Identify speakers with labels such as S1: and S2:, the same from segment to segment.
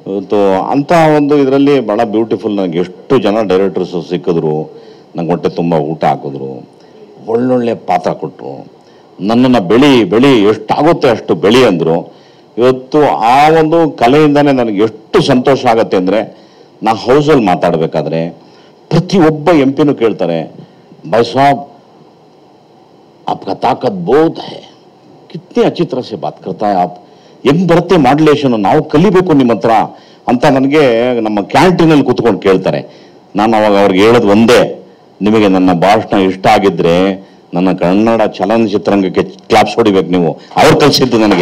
S1: ಇವತ್ತು ಅಂಥ ಒಂದು ಇದರಲ್ಲಿ ಭಾಳ ಬ್ಯೂಟಿಫುಲ್ ನನಗೆ ಎಷ್ಟು ಜನ ಡೈರೆಕ್ಟರ್ಸು ಸಿಕ್ಕಿದ್ರು ನಂಗೆ ಹೊಟ್ಟೆ ತುಂಬ ಊಟ ಹಾಕಿದ್ರು ಒಳ್ಳೊಳ್ಳೆ ಪಾತ್ರ ಕೊಟ್ಟರು ನನ್ನನ್ನು ಬೆಳಿ ಬೆಳಿ ಎಷ್ಟಾಗುತ್ತೆ ಅಷ್ಟು ಬೆಳಿ ಅಂದರು ಇವತ್ತು ಆ ಒಂದು ಕಲೆಯಿಂದನೇ ನನಗೆ ಎಷ್ಟು ಸಂತೋಷ ಆಗುತ್ತೆ ಅಂದರೆ ನಾ ಹೌಸಲ್ಲಿ ಮಾತಾಡಬೇಕಾದ್ರೆ ಪ್ರತಿಯೊಬ್ಬ ಎಂ ಪಿನೂ ಕೇಳ್ತಾರೆ ಭಾಯ್ ಸಾಬ್ आपका ताकत बहुत है कितनी अच्छी तरह से बात करता है आप ಹೆಂಗ್ ಬರುತ್ತೆ ಮಾಡ್ಯುಲೇಷನ್ ನಾವು ಕಲಿಬೇಕು ನಿಮ್ಮ ಹತ್ರ ಅಂತ ನನಗೆ ನಮ್ಮ ಕ್ಯಾಂಟೀನಲ್ಲಿ ಕೂತ್ಕೊಂಡು ಕೇಳ್ತಾರೆ ನಾನು ಅವಾಗ ಅವ್ರಿಗೆ ಹೇಳೋದು ಒಂದೇ ನಿಮಗೆ ನನ್ನ ಭಾಷಣ ಇಷ್ಟ ಆಗಿದ್ರೆ ನನ್ನ ಕನ್ನಡ ಚಲನಚಿತ್ರರಂಗಕ್ಕೆ ಕ್ಲಾಪ್ಸ್ ಹೊಡಿಬೇಕು ನೀವು ಅವ್ರು ಕಲಿಸಿದ್ದು ನನಗೆ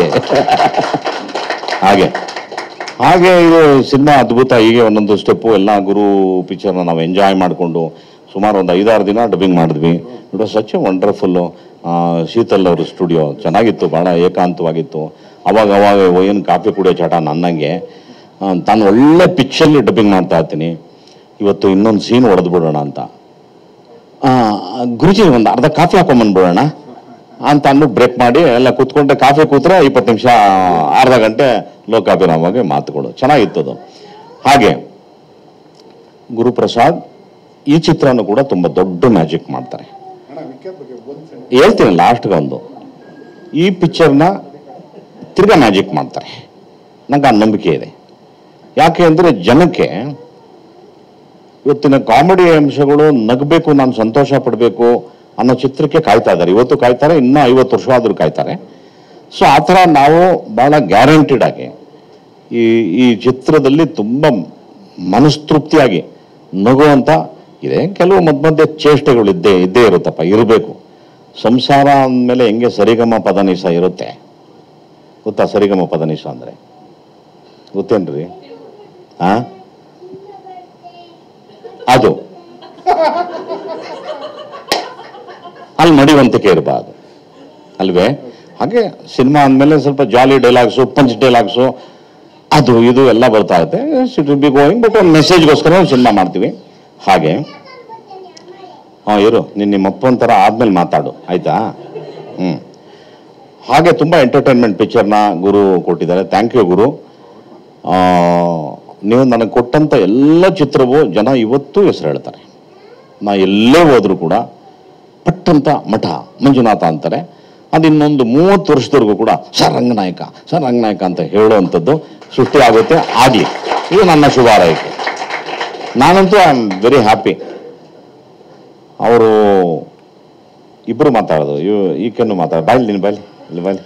S1: ಹಾಗೆ ಹಾಗೆ ಇದು ಸಿನಿಮಾ ಅದ್ಭುತ ಹೀಗೆ ಒಂದೊಂದು ಸ್ಟೆಪ್ಪು ಎಲ್ಲ ಗುರು ಪಿಕ್ಚರ್ನ ನಾವು ಎಂಜಾಯ್ ಮಾಡಿಕೊಂಡು ಸುಮಾರು ಒಂದು ಐದಾರು ದಿನ ಡಬ್ಬಿಂಗ್ ಮಾಡಿದ್ವಿ it was such a wonderful Sheetal ಅವ್ರ ಸ್ಟುಡಿಯೋ ಚೆನ್ನಾಗಿತ್ತು ಭಾಳ ಏಕಾಂತವಾಗಿತ್ತು ಅವಾಗ ಅವಾಗ ಏನು ಕಾಫಿ ಕುಡಿಯೋ ಚಟ ನನ್ನಂಗೆ ಆ, ತಾನು ಒಳ್ಳೆ ಪಿಚ್ಚಲ್ಲಿ ಡಬ್ಬಿಂಗ್ ಮಾಡ್ತಾ ಇರ್ತೀನಿ ಇವತ್ತು ಇನ್ನೊಂದು ಸೀನ್ ಹೊಡೆದು ಬಿಡೋಣ ಅಂತ ಆ, ಗುರುಜಿ ಒಂದು ಅರ್ಧ ಕಾಫಿ ಹಾಕೊಂಬಂದ್ಬಿಡೋಣ ಅಂತ ಅಂದ್ಬಿಟ್ಟು ಬ್ರೇಕ್ ಮಾಡಿ ಎಲ್ಲ ಕೂತ್ಕೊಂಡೆ ಕಾಫಿ ಕೂತ್ರೆ ಇಪ್ಪತ್ತು ನಿಮಿಷ ಅರ್ಧ ಗಂಟೆ ಲೋಕಾಭಿರಾಮಾಗಿ ಮಾತುಗಳು ಚೆನ್ನಾಗಿತ್ತು ಅದು ಹಾಗೆ ಗುರುಪ್ರಸಾದ್ ಈ ಚಿತ್ರನೂ ಕೂಡ ತುಂಬ ದೊಡ್ಡ ಮ್ಯಾಜಿಕ್ ಮಾಡ್ತಾರೆ ಹೇಳ್ತೀನಿ ಲಾಸ್ಟ್ಗೆ ಒಂದು ಈ ಪಿಕ್ಚರ್ನ ತಿರ್ಗಾ ಮ್ಯಾಜಿಕ್ ಮಾಡ್ತಾರೆ ನಂಗೆ ಆ ನಂಬಿಕೆ ಇದೆ ಯಾಕೆ ಅಂದರೆ ಜನಕ್ಕೆ ಇವತ್ತಿನ ಕಾಮಿಡಿ ಅಂಶಗಳು ನಗಬೇಕು ನಾನು ಸಂತೋಷ ಪಡಬೇಕು ಅನ್ನೋ ಚಿತ್ರಕ್ಕೆ ಕಾಯ್ತಾ ಇದ್ದಾರೆ ಇವತ್ತು ಕಾಯ್ತಾರೆ ಇನ್ನೂ ಐವತ್ತು ವರ್ಷ ಆದರೂ ಕಾಯ್ತಾರೆ ಸೊ ಆ ಥರ ನಾವು ಭಾಳ ಗ್ಯಾರಂಟಿಡ್ ಆಗಿ ಈ ಈ ಚಿತ್ರದಲ್ಲಿ ತುಂಬ ಮನಸ್ತೃಪ್ತಿಯಾಗಿ ನಗುವಂಥ ಇದೆ ಕೆಲವು ಮಧ್ಯ ಮಧ್ಯೆ ಚೇಷ್ಟೆಗಳು ಇದ್ದೇ ಇದ್ದೇ ಇರುತ್ತಪ್ಪ ಇರಬೇಕು ಸಂಸಾರ ಅಂದಮೇಲೆ ಹೆಂಗೆ ಸರಿಗಮ ಪದನಿಸ ಇರುತ್ತೆ ಗೊತ್ತಾ ಸರಿಗಮ ಪದನಿಸ ಅಂದರೆ ಗೊತ್ತೇನ್ರಿ ಆ ಅದು ಅಲ್ಲಿ ಮಡಿವಂತಿಕೆ ಇರಬಾರ್ದು ಅಲ್ವೇ ಹಾಗೆ ಸಿನಿಮಾ ಅಂದಮೇಲೆ ಸ್ವಲ್ಪ ಜಾಲಿ ಡೈಲಾಗ್ಸು ಪಂಚ್ ಡೈಲಾಗ್ಸು ಅದು ಇದು ಎಲ್ಲ ಬರ್ತಾ ಇರುತ್ತೆ ಇಟ್ ಬಿ ಗೋಯಿಂಗ್ ಬಟ್ ಒಂದು ಮೆಸೇಜ್ಗೋಸ್ಕರ ಸಿನಿಮಾ ಮಾಡ್ತೀವಿ ಹಾಗೆ ಹಾಂ ಇರು ನೀನು ನಿಮ್ಮ ಅಪ್ಪನ ಥರ ಆದ್ಮೇಲೆ ಮಾತಾಡು ಆಯ್ತಾ ಹ್ಞೂ ಹಾಗೆ ತುಂಬ ಎಂಟರ್ಟೈನ್ಮೆಂಟ್ ಪಿಕ್ಚರ್ನ ಗುರು ಕೊಟ್ಟಿದ್ದಾರೆ ಥ್ಯಾಂಕ್ ಯು ಗುರು ಆ, ನೀವು ನನಗೆ ಕೊಟ್ಟಂಥ ಎಲ್ಲ ಚಿತ್ರವೂ ಜನ ಇವತ್ತೂ ಹೆಸರು ಹೇಳ್ತಾರೆ ನಾ ಎಲ್ಲೇ ಹೋದರೂ ಕೂಡ ಪಟ್ಟಂತ ಮಠ ಮಂಜುನಾಥ ಅಂತಾರೆ ಅದು ಇನ್ನೊಂದು ಮೂವತ್ತು ವರ್ಷದವರೆಗೂ ಕೂಡ ಸರ್ ರಂಗನಾಯಕ ಸರ್ ರಂಗನಾಯಕ ಅಂತ ಹೇಳುವಂಥದ್ದು ಸೃಷ್ಟಿ ಆಗುತ್ತೆ ಆಗಲಿ ಇದು ನನ್ನ ಶುಭ ಹಾರೈಕೆ ನಾನಂತೂ ಐ ಆಮ್ ವೆರಿ ಹ್ಯಾಪಿ ಅವರು ಇಬ್ಬರು ಮಾತಾಡೋದು ಇವ್ ಈಕೆನ್ನು ಮಾತಾಡ ಬಾಯ್ಲಿ ನೀನು ಬಾಯ್ಲಿ ಇಲ್ಲಿ ಬಾಯ್ಲಿ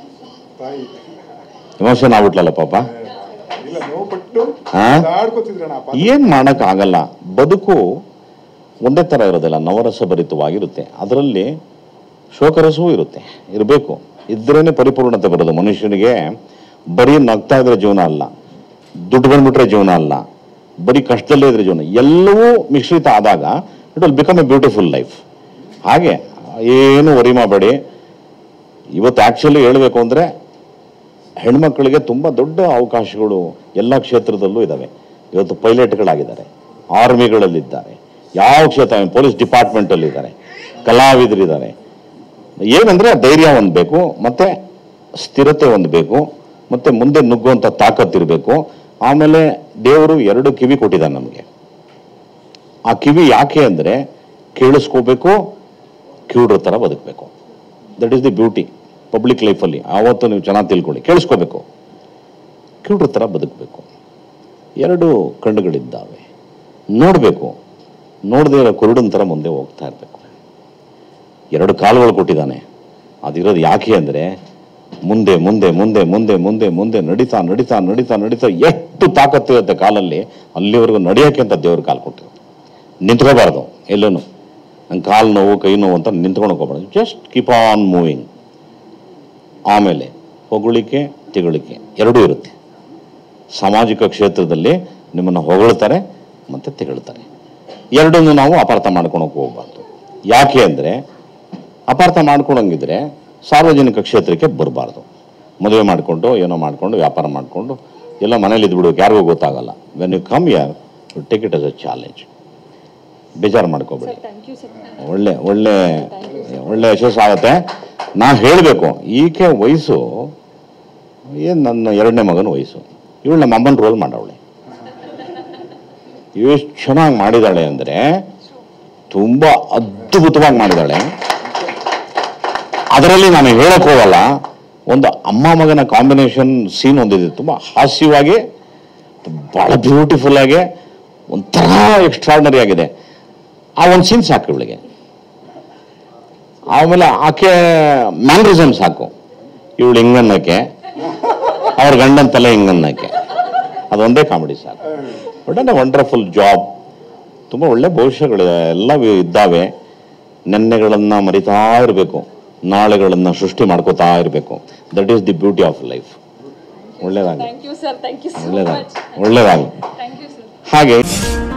S1: ಎಮೋಷನ್ ಆಗ್ಬಿಟ್ಲಲ್ಲ ಪಾಪ
S2: ಇಲ್ಲ ನೋವು ಪಟ್ಟು
S1: ಹಾ?
S2: ಆಡ್ಕೋತಿದ್ರಣ
S1: ಏನು ಮಾಡೋಕ್ಕಾಗಲ್ಲ ಬದುಕು ಒಂದೇ ಥರ ಇರೋದಿಲ್ಲ ನವರಸ ಭರಿತವಾಗಿರುತ್ತೆ ಅದರಲ್ಲಿ ಶೋಕರಸವೂ ಇರುತ್ತೆ ಇರಬೇಕು ಇದ್ರೇನೆ ಪರಿಪೂರ್ಣತೆ ಬರೋದು ಮನುಷ್ಯನಿಗೆ ಬರೀ ನಗ್ತಾ ಇದ್ರೆ ಜೀವನ ಅಲ್ಲ ದುಡ್ಡು ಬಂದ್ಬಿಟ್ರೆ ಜೀವನ ಅಲ್ಲ ಬರೀ ಕಷ್ಟದಲ್ಲೇ ಇದ್ರೆ ಜೀವನ ಎಲ್ಲವೂ ಮಿಶ್ರಿತ ಆದಾಗ it will become a beautiful life ಹಾಗೆ ಏನು ವರಿ ಮಾಡಬೇಡಿ ಇವತ್ತು ಆ್ಯಕ್ಚುಲಿ ಹೇಳಬೇಕು ಅಂದರೆ ಹೆಣ್ಮಕ್ಳಿಗೆ ತುಂಬ ದೊಡ್ಡ ಅವಕಾಶಗಳು ಎಲ್ಲ ಕ್ಷೇತ್ರದಲ್ಲೂ ಇದ್ದಾವೆ ಇವತ್ತು ಪೈಲಟ್ಗಳಾಗಿದ್ದಾರೆ ಆರ್ಮಿಗಳಲ್ಲಿದ್ದಾರೆ ಯಾವ ಕ್ಷೇತ್ರ ಪೊಲೀಸ್ ಡಿಪಾರ್ಟ್ಮೆಂಟಲ್ಲಿದ್ದಾರೆ ಕಲಾವಿದರಿದ್ದಾರೆ ಏನಂದರೆ ಧೈರ್ಯ ಒಂದು ಬೇಕು ಮತ್ತು ಸ್ಥಿರತೆ ಒಂದು ಬೇಕು ಮತ್ತು ಮುಂದೆ ನುಗ್ಗುವಂಥ ತಾಕತ್ತಿರಬೇಕು ಆಮೇಲೆ ದೇವರು ಎರಡು ಕಿವಿ ಕೊಟ್ಟಿದ್ದಾನೆ ನಮಗೆ ಆ ಕಿವಿ ಯಾಕೆ ಅಂದರೆ ಕೇಳಿಸ್ಕೋಬೇಕು ಕಿವುಡ್ರ ಥರ ಬದುಕಬೇಕು that is the beauty public ಲೈಫಲ್ಲಿ ಆವತ್ತು ನೀವು ಚೆನ್ನಾಗಿ ತಿಳ್ಕೊಳ್ಳಿ ಕೇಳಿಸ್ಕೋಬೇಕು ಕಿವುಡ್ರ ಥರ ಬದುಕಬೇಕು ಎರಡು ಕಣ್ಣುಗಳಿದ್ದಾವೆ ನೋಡಬೇಕು ನೋಡದೇ ಇರೋ ಕುರುಡನ ಥರ ಮುಂದೆ ಹೋಗ್ತಾ ಇರಬೇಕು ಎರಡು ಕಾಲುಗಳು ಕೊಟ್ಟಿದ್ದಾನೆ ಅದಿರೋದು ಯಾಕೆ ಅಂದರೆ ಮುಂದೆ ಮುಂದೆ ಮುಂದೆ ಮುಂದೆ ಮುಂದೆ ಮುಂದೆ ನಡೀತಾ ನಡೀತಾ ನಡೀತಾ ನಡೀತಾ ಎಷ್ಟು ತಾಕತ್ತು ಇರುತ್ತೆ ಕಾಲಲ್ಲಿ ಅಲ್ಲಿವರೆಗೂ ನಡೆಯೋಕ್ಕೆ ಅಂತ ದೇವ್ರ ಕಾಲು ಕೊಟ್ಟಿರು ನಿಂತ್ಕೋಬಾರ್ದು ಎಲ್ಲೂ ನಂಗೆ ಕಾಲು ನೋವು ಕೈ ನೋವು ಅಂತ ನಿಂತ್ಕೊಂಡು ಹೋಗ್ಬಾರ್ದು ಜಸ್ಟ್ ಕೀಪ್ ಆನ್ ಮೂವಿಂಗ್ ಆಮೇಲೆ ಹೊಗಳಿಕೆ ತಿಗಳಿಕೆ ಎರಡೂ ಇರುತ್ತೆ ಸಾಮಾಜಿಕ ಕ್ಷೇತ್ರದಲ್ಲಿ ನಿಮ್ಮನ್ನು ಹೊಗಳ್ತಾರೆ ಮತ್ತು ತಿಗಳ್ತಾರೆ ಎರಡನ್ನೂ ನಾವು ಅಪಾರ್ಥ ಮಾಡ್ಕೊಳಕ್ಕೆ ಹೋಗ್ಬಾರ್ದು ಯಾಕೆ ಅಂದರೆ ಅಪಾರ್ಥ ಮಾಡ್ಕೊಳಂಗಿದ್ರೆ ಸಾರ್ವಜನಿಕ ಕ್ಷೇತ್ರಕ್ಕೆ ಬರಬಾರ್ದು ಮದುವೆ ಮಾಡಿಕೊಂಡು ಏನೋ ಮಾಡಿಕೊಂಡು ವ್ಯಾಪಾರ ಮಾಡಿಕೊಂಡು ಎಲ್ಲ ಮನೇಲಿ ಇದ್ಬಿಡ್ಬೇಕು ಯಾರಿಗೂ ಗೊತ್ತಾಗಲ್ಲ when you come here take it as a challenge ಬೇಜಾರು ಮಾಡ್ಕೋಬೇಡಿ
S3: ಥ್ಯಾಂಕ್ ಯು ಸರ್
S1: ಒಳ್ಳೆ ಒಳ್ಳೆ ಒಳ್ಳೆ ಯಶಸ್ಸು ಆಗುತ್ತೆ ನಾ ಹೇಳಬೇಕು ಈಕೆ ವಯಸ್ಸು ಏನು ನನ್ನ ಎರಡನೇ ಮಗನ ವಯಸ್ಸು ಇವಳು ನಮ್ಮ ಅಮ್ಮನ ರೋಲ್ ಮಾಡವಳೆ ಎಷ್ಟು ಚೆನ್ನಾಗಿ ಮಾಡಿದಾಳೆ ಅಂದರೆ ತುಂಬ ಅದ್ಭುತವಾಗಿ ಮಾಡಿದಾಳೆ ಅದರಲ್ಲಿ ನಾನು ಹೇಳಕ್ ಹೋಗಲ್ಲ ಒಂದು ಅಮ್ಮ ಮಗನ ಕಾಂಬಿನೇಷನ್ ಸೀನ್ ಒಂದಿದೆ ತುಂಬ ಹಾಸ್ಯವಾಗಿ ಭಾಳ ಬ್ಯೂಟಿಫುಲ್ ಆಗಿ ಒಂಥರ ಎಕ್ಸ್ಟ್ರಾರ್ಡನರಿ ಆಗಿದೆ ಆ ಒಂದು ಸೀನ್ ಸಾಕು ಇವಳಿಗೆ ಆಮೇಲೆ ಆಕೆ ಮ್ಯಾನ್ರಿಸಮ್ ಸಾಕು ಇವಳು ಹಿಂಗನ್ನಕ್ಕೆ ಅವ್ರ ಗಂಡನ ತಲೆ ಹಿಂಗನ್ನಕ್ಕೆ ಅದೊಂದೇ ಕಾಮಿಡಿ ಸಾಕು ಒಳ್ಳೆ ವಂಡರ್ಫುಲ್ ಜಾಬ್ ತುಂಬ ಒಳ್ಳೆ ಭವಿಷ್ಯಗಳಿದೆ ಎಲ್ಲ ವಿ- ಇದ್ದಾವೆ ನೆನ್ನೆಗಳನ್ನು ಮರಿತಾ ಇರಬೇಕು ನಾಳೆಗಳನ್ನು ಸೃಷ್ಟಿ ಮಾಡ್ಕೋತಾ ಇರಬೇಕು that is the beauty of life ಒಳ್ಳೇದಾಗಲಿ
S3: thank you sir thank you so
S1: ಒಳ್ಳೇದಾಗಲಿ
S3: ಮಚ್
S1: ಒಳ್ಳೇದಾಗಲಿ
S3: ಥ್ಯಾಂಕ್ ಯು ಸರ್
S1: ಹಾಗೆ